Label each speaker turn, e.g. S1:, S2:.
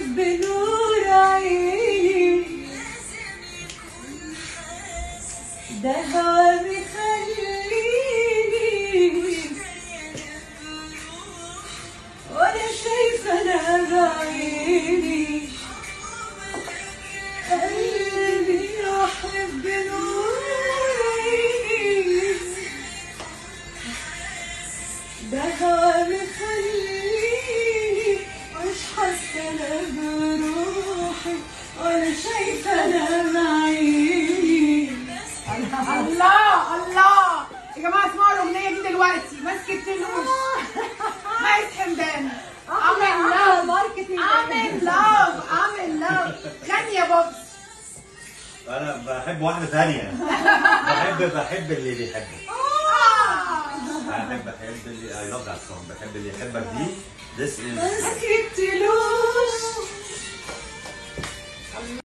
S1: احب نور عيني ده هوا بيخليني وانا شايفه انا بعيني قلبي يحب نور عيني ده هوا بيخليني مش حاسه انا بروحي ولا شايفه انا بعيني
S2: الله الله يا جماعه اسمعوا الاغنيه دي دلوقتي ما سكتلوش مايس حمدان عامل لاف
S1: ماركتنج
S2: عامل لاف عامل لاف غني يا بوبس
S3: انا بحب واحده ثانيه بحب بحب اللي بيحبك بحب بحب اللي I love that song بحب اللي يحبك دي this is
S1: ما سكتلوش